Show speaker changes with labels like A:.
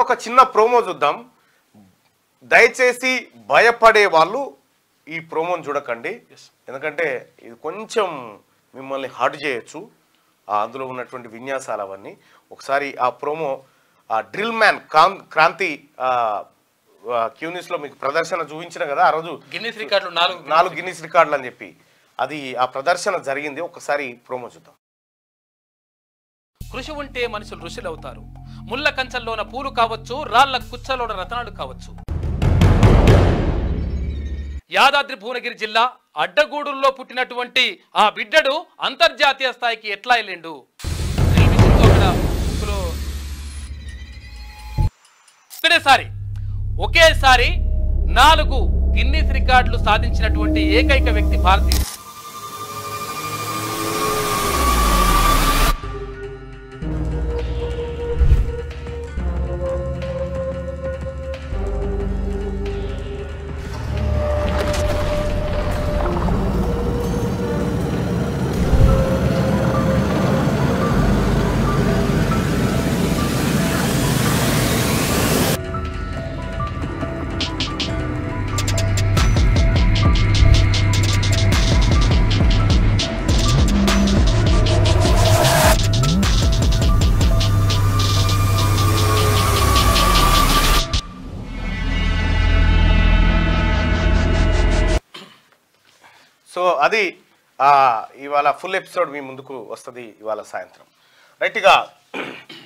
A: ఒక చిన్న ప్రోమో చూద్దాం దయచేసి భయపడే వాళ్ళు ఈ ప్రోమోని చూడకండి ఎందుకంటే ఇది కొంచెం మిమ్మల్ని హర్ట్ చేయొచ్చు ఆ అందులో ఉన్నటువంటి విన్యాసాలు అవన్నీ ఒకసారి ఆ ప్రోమో ఆ డ్రిల్ మ్యాన్ కాన్ క్రాంతి ఆ, ఆ, క్యూనిస్లో మీకు ప్రదర్శన చూపించిన కదా ఆ రోజు
B: గిన్నీస్ రికార్డులు నాలుగు
A: నాలుగు గిన్నిస్ రికార్డులు అని చెప్పి అది ఆ ప్రదర్శన జరిగింది ఒకసారి ప్రోమో చూద్దాం
B: కృషి ఉంటే మనుషులు ఋషులు అవుతారు ముళ్ళ కంచంలోన పూలు కావచ్చు రాళ్ల కుచ్చలోన రతనాలు కావచ్చు యాదాద్రి భువనగిరి జిల్లా అడ్డగూడుల్లో పుట్టినటువంటి ఆ బిడ్డడు అంతర్జాతీయ స్థాయికి ఎట్లా వెళ్ళిండు డ్రిల్ మిషన్తో అక్కడ ముక్కులో ఒకేసారి ఒకేసారి నాలుగు గిన్నీస్ రికార్డులు సాధించినటువంటి ఏకైక వ్యక్తి భారతీయుడు
A: సో అది ఆ, ఇవాళ ఫుల్ ఎపిసోడ్ మీ ముందుకు వస్తుంది ఇవాళ సాయంత్రం రైట్గా